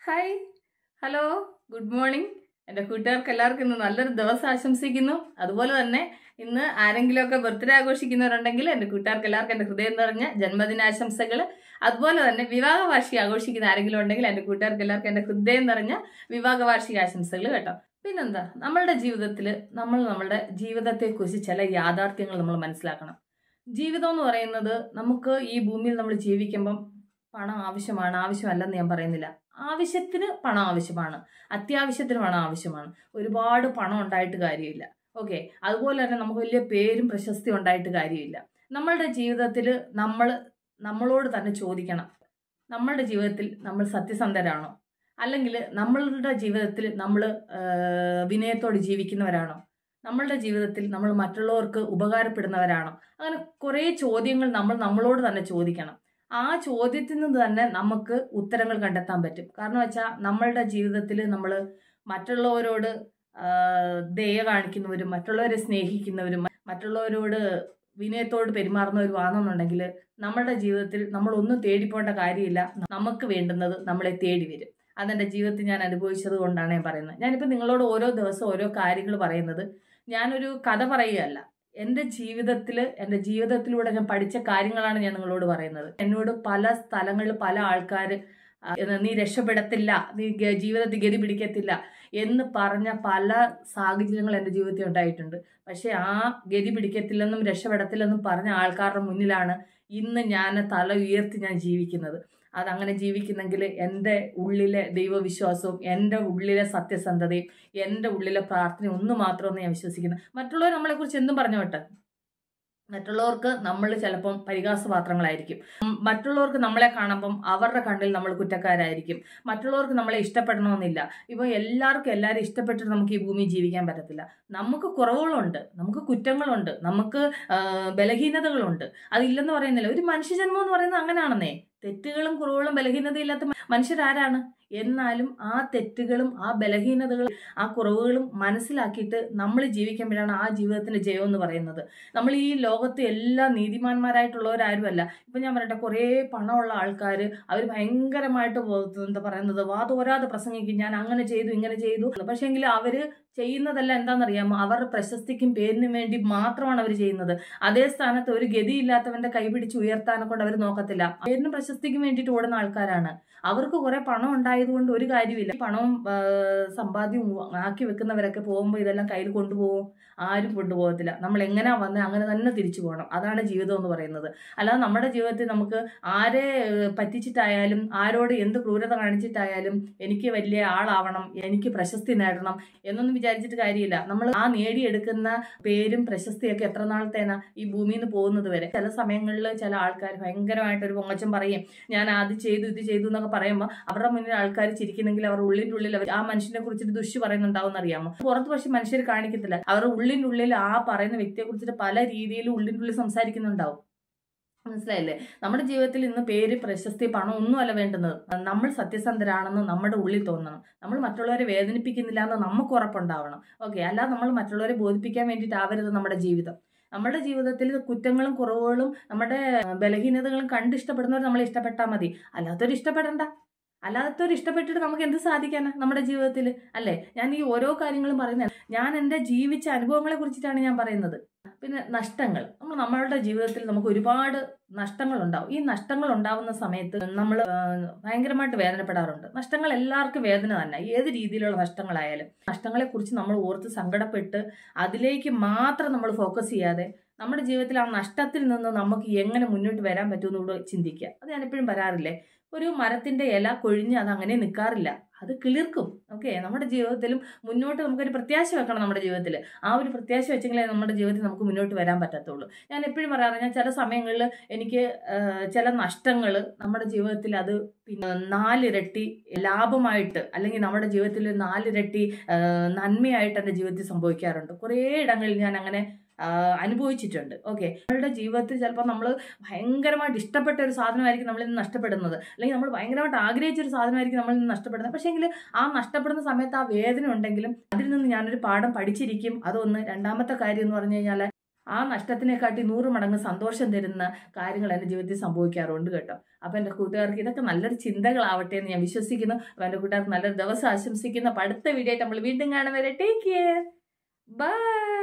hi hello good morning എൻ്റെ കൂട്ടുകാർക്ക് എല്ലാവർക്കും ഇന്ന് നല്ലൊരു ദിവസം ആശംസിക്കുന്നു അതുപോലെ തന്നെ ഇന്ന് ആരെങ്കിലുമൊക്കെ ബർത്ത്ഡേ ആഘോഷിക്കുന്നവരുണ്ടെങ്കിൽ എൻ്റെ കൂട്ടുകാർക്ക് എല്ലാവർക്കും എൻ്റെ ഹൃദയം നിറഞ്ഞ ജന്മദിനാശംസകൾ അതുപോലെ തന്നെ വിവാഹ വാർഷികം ആഘോഷിക്കുന്ന ആരെങ്കിലും ഉണ്ടെങ്കിൽ എൻ്റെ കൂട്ടുകാർക്ക് എല്ലാവർക്കും എൻ്റെ ഹൃദയം നിറഞ്ഞ വിവാഹ വാർഷിക ആശംസകൾ കേട്ടോ പിന്നെന്താ നമ്മളുടെ ജീവിതത്തിൽ നമ്മൾ നമ്മളുടെ ജീവിതത്തെക്കുറിച്ച് ചില യാഥാർത്ഥ്യങ്ങൾ നമ്മൾ മനസ്സിലാക്കണം ജീവിതം എന്ന് പറയുന്നത് നമുക്ക് ഈ ഭൂമിയിൽ നമ്മൾ ജീവിക്കുമ്പം പണം ആവശ്യമാണ് ആവശ്യമല്ലെന്ന് ഞാൻ പറയുന്നില്ല ആവശ്യത്തിന് പണം ആവശ്യമാണ് അത്യാവശ്യത്തിന് പണം ആവശ്യമാണ് ഒരുപാട് പണം ഉണ്ടായിട്ട് കാര്യമില്ല ഓക്കെ അതുപോലെ തന്നെ നമുക്ക് വലിയ പേരും പ്രശസ്തി ഉണ്ടായിട്ട് കാര്യമില്ല നമ്മളുടെ ജീവിതത്തിൽ നമ്മൾ നമ്മളോട് തന്നെ ചോദിക്കണം നമ്മളുടെ ജീവിതത്തിൽ നമ്മൾ സത്യസന്ധരാണോ അല്ലെങ്കിൽ നമ്മളുടെ ജീവിതത്തിൽ നമ്മൾ വിനയത്തോടെ ജീവിക്കുന്നവരാണോ നമ്മളുടെ ജീവിതത്തിൽ നമ്മൾ മറ്റുള്ളവർക്ക് ഉപകാരപ്പെടുന്നവരാണോ അങ്ങനെ കുറേ ചോദ്യങ്ങൾ നമ്മൾ നമ്മളോട് തന്നെ ചോദിക്കണം ആ ചോദ്യത്തിൽ നിന്ന് തന്നെ നമുക്ക് ഉത്തരങ്ങൾ കണ്ടെത്താൻ പറ്റും കാരണം വെച്ചാൽ നമ്മളുടെ ജീവിതത്തിൽ നമ്മൾ മറ്റുള്ളവരോട് ദയ കാണിക്കുന്നവരും മറ്റുള്ളവരെ സ്നേഹിക്കുന്നവരും മറ്റുള്ളവരോട് വിനയത്തോട് പെരുമാറുന്നവരുമാണെന്നുണ്ടെങ്കിൽ നമ്മളുടെ ജീവിതത്തിൽ നമ്മൾ ഒന്നും തേടിപ്പോണ്ട കാര്യമില്ല നമുക്ക് വേണ്ടുന്നത് നമ്മളെ തേടി വരും അതെൻ്റെ ജീവിതത്തിൽ ഞാൻ അനുഭവിച്ചത് കൊണ്ടാണ് ഞാൻ പറയുന്നത് ഞാനിപ്പോൾ നിങ്ങളോട് ഓരോ ദിവസം ഓരോ കാര്യങ്ങൾ പറയുന്നത് ഞാനൊരു കഥ പറയുകയല്ല എൻ്റെ ജീവിതത്തിൽ എൻ്റെ ജീവിതത്തിലൂടെ ഞാൻ പഠിച്ച കാര്യങ്ങളാണ് ഞാൻ നിങ്ങളോട് പറയുന്നത് എന്നോട് പല സ്ഥലങ്ങളിൽ പല ആൾക്കാർ നീ രക്ഷപ്പെടത്തില്ല നീ ജീവിതത്തിൽ ഗതി പിടിക്കത്തില്ല എന്ന് പറഞ്ഞ പല സാഹചര്യങ്ങൾ എൻ്റെ ജീവിതത്തിൽ ഉണ്ടായിട്ടുണ്ട് പക്ഷേ ആ ഗതി പിടിക്കത്തില്ലെന്നും രക്ഷപ്പെടത്തില്ലെന്നും പറഞ്ഞ ആൾക്കാരുടെ മുന്നിലാണ് ഇന്ന് ഞാൻ തല ഉയർത്തി ഞാൻ ജീവിക്കുന്നത് അതങ്ങനെ ജീവിക്കുന്നെങ്കിൽ എൻ്റെ ഉള്ളിലെ ദൈവവിശ്വാസവും എൻ്റെ ഉള്ളിലെ സത്യസന്ധതയും എൻ്റെ ഉള്ളിലെ പ്രാർത്ഥനയും ഒന്ന് മാത്രമെന്ന് ഞാൻ വിശ്വസിക്കുന്നു മറ്റുള്ളവർ നമ്മളെക്കുറിച്ച് എന്തും പറഞ്ഞു വിട്ടെ മറ്റുള്ളവർക്ക് നമ്മൾ ചിലപ്പം പരിഹാസപാത്രങ്ങളായിരിക്കും മറ്റുള്ളവർക്ക് നമ്മളെ കാണുമ്പം അവരുടെ കണ്ണിൽ നമ്മൾ കുറ്റക്കാരായിരിക്കും മറ്റുള്ളവർക്ക് നമ്മളെ ഇഷ്ടപ്പെടണമെന്നില്ല ഇപ്പോൾ എല്ലാവർക്കും എല്ലാവരും ഇഷ്ടപ്പെട്ടിട്ട് നമുക്ക് ഈ ഭൂമിയിൽ ജീവിക്കാൻ പറ്റത്തില്ല നമുക്ക് കുറവുകളുണ്ട് നമുക്ക് കുറ്റങ്ങളുണ്ട് നമുക്ക് ബലഹീനതകളുണ്ട് അതില്ലെന്ന് പറയുന്നില്ല ഒരു മനുഷ്യജന്മം എന്ന് പറയുന്നത് അങ്ങനെയാണെന്നേ തെറ്റുകളും കുറവുകളും ബലഹീനതയില്ലാത്ത മനുഷ്യരാരാണ് എന്നാലും ആ തെറ്റുകളും ആ ബലഹീനതകളും ആ കുറവുകളും മനസ്സിലാക്കിയിട്ട് നമ്മൾ ജീവിക്കുമ്പോഴാണ് ആ ജീവിതത്തിന്റെ ജയം എന്ന് പറയുന്നത് നമ്മൾ ഈ ലോകത്ത് എല്ലാ നീതിമാന്മാരായിട്ടുള്ളവരാരുമല്ല ഇപ്പം ഞാൻ പറയട്ടെ കുറേ പണമുള്ള ആൾക്കാർ അവർ ഭയങ്കരമായിട്ട് എന്താ പറയുന്നത് വാതോരാതെ പ്രസംഗിക്കും ഞാൻ അങ്ങനെ ചെയ്തു ഇങ്ങനെ ചെയ്തു പക്ഷേങ്കിൽ അവർ ചെയ്യുന്നതല്ല എന്താണെന്നറിയാമോ അവരുടെ പ്രശസ്തിക്കും പേരിനും വേണ്ടി മാത്രമാണ് അവർ ചെയ്യുന്നത് അതേ സ്ഥാനത്ത് ഒരു ഗതിയില്ലാത്തവന്റെ കൈപിടിച്ച് ഉയർത്താനെ കൊണ്ട് അവർ നോക്കത്തില്ല പേരിനും പ്രശസ്തിക്കും വേണ്ടിയിട്ട് ഓടുന്ന ആൾക്കാരാണ് അവർക്ക് കുറെ പണം ഉണ്ടായതുകൊണ്ട് ഒരു കാര്യമില്ല പണവും സമ്പാദ്യവും ആക്കി വെക്കുന്നവരൊക്കെ പോകുമ്പോൾ ഇതെല്ലാം കയ്യിൽ കൊണ്ടുപോകും ആരും കൊണ്ടുപോകത്തില്ല നമ്മൾ എങ്ങനെയാ വന്നത് അങ്ങനെ തന്നെ തിരിച്ചു പോകണം അതാണ് ജീവിതം എന്ന് പറയുന്നത് അല്ലാതെ നമ്മുടെ ജീവിതത്തിൽ നമുക്ക് ആരെ പറ്റിച്ചിട്ടായാലും ആരോട് എന്ത് ക്രൂരത കാണിച്ചിട്ടായാലും എനിക്ക് വലിയ ആളാവണം എനിക്ക് പ്രശസ്തി നേടണം എന്നൊന്നും വിചാരിച്ചിട്ട് കാര്യമില്ല നമ്മൾ ആ നേടിയെടുക്കുന്ന പേരും പ്രശസ്തിയൊക്കെ എത്ര നാളത്തേനാ ഈ ഭൂമിയിൽ നിന്ന് പോകുന്നത് വരെ ചില സമയങ്ങളിൽ ചില ആൾക്കാർ ഭയങ്കരമായിട്ട് ഒരു പൊങ്ങച്ചം പറയും ഞാൻ അത് ചെയ്തു ഇത് ചെയ്തു എന്നൊക്കെ പറയുമ്പോൾ അവരുടെ മുന്നിൽ ആൾക്കാർ ചിരിക്കുന്നെങ്കിൽ അവർ ഉള്ളിൻ്റെ ഉള്ളിൽ അവർ ആ മനുഷ്യനെ കുറിച്ചിട്ട് ദുഷി പറയുന്നുണ്ടാവും അറിയാമോ പുറത്ത് പക്ഷെ മനുഷ്യർ കാണിക്കത്തില്ല അവരുടെ ഉള്ളിൻ്റെ ഉള്ളിൽ ആ പറയുന്ന വ്യക്തിയെ കുറിച്ചിട്ട് പല രീതിയിലും ഉള്ളിൻ്റെ ഉള്ളിൽ സംസാരിക്കുന്നുണ്ടാവും മനസ്സിലായില്ലേ നമ്മുടെ ജീവിതത്തിൽ ഇന്ന് പേര് പ്രശസ്തി പണം ഒന്നുമല്ല വേണ്ടുന്നത് നമ്മൾ സത്യസന്ധരാണെന്ന് നമ്മുടെ ഉള്ളിൽ തോന്നണം നമ്മൾ മറ്റുള്ളവരെ വേദനിപ്പിക്കുന്നില്ല എന്ന് നമുക്ക് ഉറപ്പുണ്ടാവണം ഓക്കെ അല്ലാതെ നമ്മൾ മറ്റുള്ളവരെ ബോധിപ്പിക്കാൻ വേണ്ടിയിട്ടാവരുത് നമ്മുടെ ജീവിതം നമ്മുടെ ജീവിതത്തിൽ കുറ്റങ്ങളും കുറവുകളും നമ്മുടെ ബലഹീനതകളും കണ്ടിഷ്ടപ്പെടുന്നവർ നമ്മളെ ഇഷ്ടപ്പെട്ടാൽ മതി അല്ലാത്തവർ ഇഷ്ടപ്പെടണ്ട അല്ലാത്തവർ ഇഷ്ടപ്പെട്ടിട്ട് നമുക്ക് എന്ത് സാധിക്കാനാ നമ്മുടെ ജീവിതത്തിൽ അല്ലേ ഞാൻ ഈ ഓരോ കാര്യങ്ങളും പറയുന്നത് ഞാൻ എൻ്റെ ജീവിച്ച അനുഭവങ്ങളെ കുറിച്ചിട്ടാണ് ഞാൻ പറയുന്നത് പിന്നെ നഷ്ടങ്ങൾ നമ്മൾ നമ്മളുടെ ജീവിതത്തിൽ നമുക്ക് ഒരുപാട് നഷ്ടങ്ങൾ ഉണ്ടാവും ഈ നഷ്ടങ്ങൾ ഉണ്ടാവുന്ന സമയത്ത് നമ്മൾ ഭയങ്കരമായിട്ട് വേദനപ്പെടാറുണ്ട് നഷ്ടങ്ങൾ എല്ലാവർക്കും വേദന തന്നെ ഏത് രീതിയിലുള്ള നഷ്ടങ്ങളായാലും നഷ്ടങ്ങളെ കുറിച്ച് നമ്മൾ ഓർത്ത് സങ്കടപ്പെട്ട് അതിലേക്ക് മാത്രം നമ്മൾ ഫോക്കസ് ചെയ്യാതെ നമ്മുടെ ജീവിതത്തിൽ ആ നഷ്ടത്തിൽ നിന്ന് നമുക്ക് എങ്ങനെ മുന്നോട്ട് വരാൻ പറ്റുമെന്ന് കൂടെ ചിന്തിക്കുക അത് ഞാൻ എപ്പോഴും വരാറില്ലേ ഒരു മരത്തിന്റെ ഇല കൊഴിഞ്ഞ് അത് അങ്ങനെ നിൽക്കാറില്ല അത് കിളിർക്കും ഓക്കെ നമ്മുടെ ജീവിതത്തിലും മുന്നോട്ട് നമുക്കൊരു പ്രത്യാശ വെക്കണം നമ്മുടെ ജീവിതത്തിൽ ആ ഒരു പ്രത്യാശ വെച്ചെങ്കിലേ നമ്മുടെ ജീവിതത്തിൽ നമുക്ക് മുന്നോട്ട് വരാൻ പറ്റത്തുള്ളൂ ഞാൻ എപ്പോഴും പറയാറ് ഞാൻ ചില സമയങ്ങളിൽ എനിക്ക് ചില നഷ്ടങ്ങൾ നമ്മുടെ ജീവിതത്തിൽ അത് പിന്നെ നാലിരട്ടി ലാഭമായിട്ട് അല്ലെങ്കിൽ നമ്മുടെ ജീവിതത്തിൽ നാലിരട്ടി നന്മയായിട്ട് എൻ്റെ ജീവിതത്തിൽ സംഭവിക്കാറുണ്ട് കുറേ ഇടങ്ങളിൽ ഞാൻ അങ്ങനെ അനുഭവിച്ചിട്ടുണ്ട് ഓക്കെ നമ്മളുടെ ജീവിതത്തിൽ ചിലപ്പോൾ നമ്മൾ ഭയങ്കരമായിട്ട് ഇഷ്ടപ്പെട്ട ഒരു സാധനമായിരിക്കും നമ്മളിൽ നിന്ന് നഷ്ടപ്പെടുന്നത് അല്ലെങ്കിൽ നമ്മൾ ഭയങ്കരമായിട്ട് ആഗ്രഹിച്ച ഒരു സാധനമായിരിക്കും നമ്മളിൽ നിന്ന് നഷ്ടപ്പെടുന്നത് പക്ഷേങ്കിൽ ആ നഷ്ടപ്പെടുന്ന സമയത്ത് ആ വേദന ഉണ്ടെങ്കിലും അതിൽ നിന്ന് ഞാനൊരു പാഠം പഠിച്ചിരിക്കും അതൊന്ന് രണ്ടാമത്തെ കാര്യം എന്ന് പറഞ്ഞു കഴിഞ്ഞാൽ ആ നഷ്ടത്തിനെക്കാട്ടി നൂറ് മടങ്ങ് സന്തോഷം തരുന്ന കാര്യങ്ങൾ എൻ്റെ ജീവിതത്തിൽ സംഭവിക്കാറുണ്ട് കേട്ടോ അപ്പോൾ എൻ്റെ കൂട്ടുകാർക്ക് ഇതൊക്കെ നല്ലൊരു ചിന്തകളാവട്ടെ എന്ന് ഞാൻ വിശ്വസിക്കുന്നു അപ്പോൾ എൻ്റെ കൂട്ടുകാർക്ക് നല്ലൊരു ദിവസം ആശംസിക്കുന്നു അപ്പോൾ അടുത്ത വീഡിയോ ആയിട്ട് നമ്മൾ വീണ്ടും കാണുന്നവരെ ടേക്ക് കെയർ ബൈ